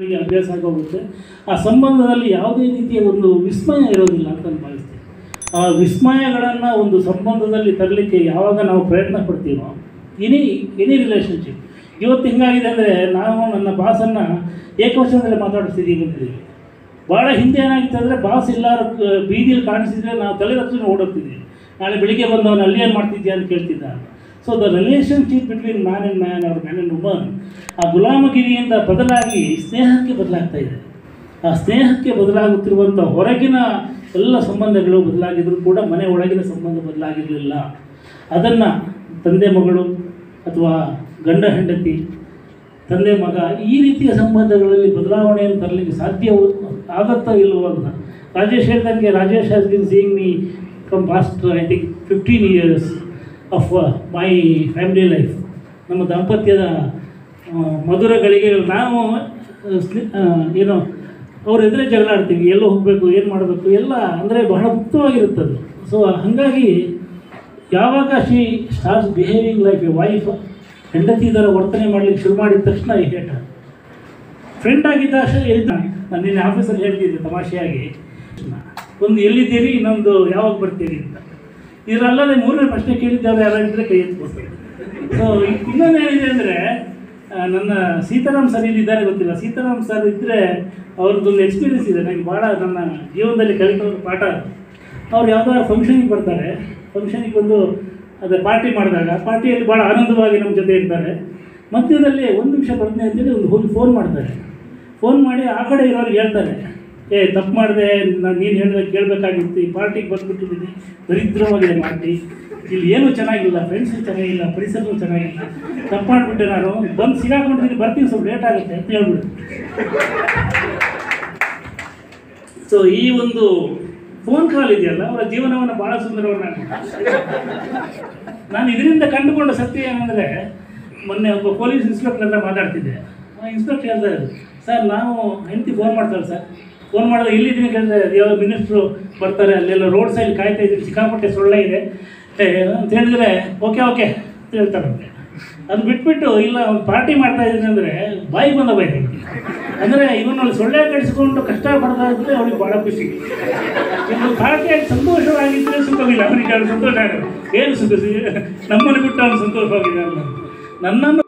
ಮಾಡಿ ಅಭ್ಯಾಸ ಆಗೋಗುತ್ತೆ ಆ ಸಂಬಂಧದಲ್ಲಿ ಯಾವುದೇ ರೀತಿಯ ಒಂದು ವಿಸ್ಮಯ ಇರೋದಿಲ್ಲ ಅಂತ ನಾನು ಭಾವಿಸ್ತೀನಿ ಆ ವಿಸ್ಮಯಗಳನ್ನು ಒಂದು ಸಂಬಂಧದಲ್ಲಿ ತರಲಿಕ್ಕೆ ಯಾವಾಗ ನಾವು ಪ್ರಯತ್ನ ಪಡ್ತೀವೋ ಎನಿ ಎನಿ ರಿಲೇಷನ್ಶಿಪ್ ಇವತ್ತು ಹಿಂಗಾಗಿದೆ ಅಂದರೆ ನಾವು ನನ್ನ ಬಾಸನ್ನು ಏಕವಚನದಲ್ಲಿ ಮಾತಾಡಿಸ್ತಿದ್ದೀವಿ ಬಂದಿದ್ದೀವಿ ಭಾಳ ಹಿಂದೆ ಏನಾಗಿತ್ತು ಅಂದರೆ ಬಾಸ್ ಎಲ್ಲರೂ ಬೀದಿಯಲ್ಲಿ ಕಾಣಿಸಿದ್ರೆ ನಾವು ತಲೆ ತಕ್ಷಣ ಓಡೋಗ್ತಿದ್ವಿ ನಾಳೆ ಬೆಳಿಗ್ಗೆ ಬಂದವನು ಅಲ್ಲಿ ಏನು ಮಾಡ್ತಿದ್ಯಾ ಅಂತ ಕೇಳ್ತಿದ್ದ so the relationship between man and man ಅವ್ರ ಮ್ಯಾನ್ ಆ್ಯಂಡ್ ವುಮನ್ ಆ ಗುಲಾಮಗಿರಿಯಿಂದ ಬದಲಾಗಿ ಸ್ನೇಹಕ್ಕೆ ಬದಲಾಗ್ತಾ ಇದೆ ಆ ಸ್ನೇಹಕ್ಕೆ ಬದಲಾಗುತ್ತಿರುವಂಥ ಹೊರಗಿನ ಎಲ್ಲ ಸಂಬಂಧಗಳು ಬದಲಾಗಿದ್ರು ಕೂಡ ಮನೆ ಒಳಗಿನ ಸಂಬಂಧ ಬದಲಾಗಿರಲಿಲ್ಲ ಅದನ್ನು ತಂದೆ ಮಗಳು ಅಥವಾ ಗಂಡ ಹೆಂಡತಿ ತಂದೆ ಮಗ ಈ ರೀತಿಯ ಸಂಬಂಧಗಳಲ್ಲಿ ಬದಲಾವಣೆಯನ್ನು ತರಲಿಕ್ಕೆ ಸಾಧ್ಯ ಆಗತ್ತಾ ಇಲ್ವೋ ಅಂತ ರಾಜೇಶ್ ಹೇಳ್ದಂಗೆ Rajesh has been seeing me from past I think fifteen years of my family life ನಮ್ಮ ದಾಂಪತ್ಯದ ಆ, ಮಧುರ ಗಳಿಗೆಗಳು ನಾವು ಆ, ಸ್ನೇ- ಆ, ಏನು ಅವ್ರ ಎದುರೇ ಜಗಳ ಆಡ್ತೀವಿ ಎಲ್ಲೋ ಹೋಗಬೇಕು ಏನು ಮಾಡಬೇಕು ಎಲ್ಲ ಅಂದರೆ ಬಹಳ ಮುಕ್ತವಾಗಿರುತ್ತದು ಸೊ ಹಾಗಾಗಿ ಯಾವಾಗ she starts behaving like a wife ಹೆಂಡತಿ ಥರ ವರ್ತನೆ ಮಾಡಲಿಕ್ಕೆ ಶುರು ಮಾಡಿದ ತಕ್ಷಣ ಈ ಹೇಟ ಫ್ರೆಂಡ್ ಆಗಿದ್ದ ಅಷ್ಟೇ ಹೇಳಿದ ನಾನು ನಿನ್ನೆ ಆಫೀಸಲ್ಲಿ ಹೇಳ್ತಿದ್ದೆ ತಮಾಷೆಯಾಗಿ ಒಂದು ಎಲ್ಲಿದ್ದೀರಿ ಇನ್ನೊಂದು ಯಾವಾಗ ಬರ್ತೀರಿ ಅಂತ ಇದರಲ್ಲದೆ ಮೂರನೇ ಪ್ರಶ್ನೆ ಕೇಳಿದ್ದವ್ರು ಯಾರಾಗಿದ್ದರೆ ಕೈ ಎತ್ಕೊಳ್ತಾರೆ ಸೊ ಇನ್ನೊಂದು ಏನಿದೆ ಅಂದರೆ ನನ್ನ ಸೀತಾರಾಮ್ ಸರ್ ಇಲ್ಲಿದ್ದಾರೆ ಗೊತ್ತಿಲ್ಲ ಸೀತಾರಾಮ್ ಸರ್ ಇದ್ದರೆ ಅವ್ರದ್ದೊಂದು ಎಕ್ಸ್ಪೀರಿಯನ್ಸ್ ಇದೆ ನನಗೆ ಭಾಳ ನನ್ನ ಜೀವನದಲ್ಲಿ ಕಲಿತ ಪಾಠ ಅದು. ಅವ್ರು ಯಾವುದಾದ್ರು ಫಂಕ್ಷನಿಗೆ ಬರ್ತಾರೆ ಫಂಕ್ಷನಿಗೆ ಬಂದು ಅದೇ ಪಾರ್ಟಿ ಮಾಡಿದಾಗ ಪಾರ್ಟಿಯಲ್ಲಿ ಭಾಳ ಆನಂದವಾಗಿ ನಮ್ಮ ಜೊತೆ ಇರ್ತಾರೆ ಮಧ್ಯದಲ್ಲಿ ಒಂದು ನಿಮಿಷ ಬರ್ತೀನಿ ಅಂತೇಳಿ ಒಂದು ಹೋಗಿ ಫೋನ್ ಮಾಡ್ತಾರೆ ಫೋನ್ ಮಾಡಿ ಆ ಕಡೆ ಇರೋರಿಗೆ ಹೇಳ್ತಾರೆ ಏ ತಪ್ಪು ಮಾಡಿದೆ ನಾನು ನೀನು ಹೇಳಿದ್ರೆ ಕೇಳಬೇಕಾಗಿತ್ತು ಈ ಪಾರ್ಟಿಗೆ ಬಂದುಬಿಟ್ಟಿದ್ದೀನಿ ದರಿದ್ರವಾಗಿದೆ ಪಾರ್ಟಿ ಇಲ್ಲಿ ಏನೂ ಚೆನ್ನಾಗಿಲ್ಲ ಫ್ರೆಂಡ್ಸು ಚೆನ್ನಾಗಿಲ್ಲ ಪರಿಸರವೂ ಚೆನ್ನಾಗಿಲ್ಲ ತಪ್ಪು ಮಾಡಿಬಿಟ್ಟೆ ನಾನು ಬಂದು ಸಿಗಾಕೊಂಡಿದ್ದೀನಿ ಬರ್ತೀನಿ ಸ್ವಲ್ಪ ಲೇಟ್ ಆಗುತ್ತೆ ಅಂತ ಹೇಳ್ಬಿಡು ಸೊ ಈ ಒಂದು ಫೋನ್ ಕಾಲ್ ಇದೆಯಲ್ಲ ಅವರ ಜೀವನವನ್ನು ಭಾಳ ಸುಂದರವಾಗಿ ನಾನು ಇದರಿಂದ ಕಂಡುಕೊಂಡ ಸತ್ಯ ಏನಂದರೆ ಮೊನ್ನೆ ಒಬ್ಬ ಪೊಲೀಸ್ ಇನ್ಸ್ಪೆಕ್ಟರ್ ಹತ್ರ ಮಾತಾಡ್ತಿದ್ದೆ ಆ ಇನ್ಸ್ಪೆಕ್ಟರ್ ಹೇಳ್ತಾರೆ ಸರ್ ನಾವು ಹೆಂಡತಿ ಫೋನ್ ಮಾಡ್ತಾರೆ ಸರ್ ಫೋನ್ ಮಾಡಿದ್ರೆ ಇಲ್ಲಿದ್ದೀನಿ ಕೇಳಿದ್ರೆ ಯಾವ ಮಿನಿಸ್ಟ್ರು ಬರ್ತಾರೆ ಅಲ್ಲೆಲ್ಲ ರೋಡ್ ಸೈಡ್ ಕಾಯ್ತಾ ಇದ್ದೀನಿ ಸಿಕ್ಕಾಪಟ್ಟೆ ಸೊಳ್ಳೆ ಇದೆ ಏ, ಅಂತ ಹೇಳಿದ್ರೆ ಓಕೆ ಓಕೆ ಅಂತ ಹೇಳ್ತಾರಂತೆ ಅದು ಬಿಟ್ಬಿಟ್ಟು ಇಲ್ಲ ಒಂದು ಪಾರ್ಟಿ ಮಾಡ್ತಾ ಇದ್ದೀನಿ ಅಂದರೆ ಬಾಯಿ ಬಂದ ಬಾಯಿ ಅಂದರೆ ಇವನಲ್ಲಿ ಸೊಳ್ಳೆ ಕಡಿಸ್ಕೊಂಡು ಕಷ್ಟ ಪಡ್ತಾ ಇದ್ರೆ ಅವಳಿಗೆ ಭಾಳ ಖುಷಿ ಇನ್ನು ಪಾರ್ಟಿಯಾಗಿ ಸಂತೋಷವಾಗಿದ್ದರೆ ಸುಖವಿಲ್ಲ ಅವನಿಗೆ ಅದು ಸಂತೋಷ ಆಗೋದು ಏನು ಸುಖ ನಮ್ಮನ್ನು ಬಿಟ್ಟು ಅವನು ಸಂತೋಷವಾಗಿದ್ದಾನೆ ನನ್ನನ್ನು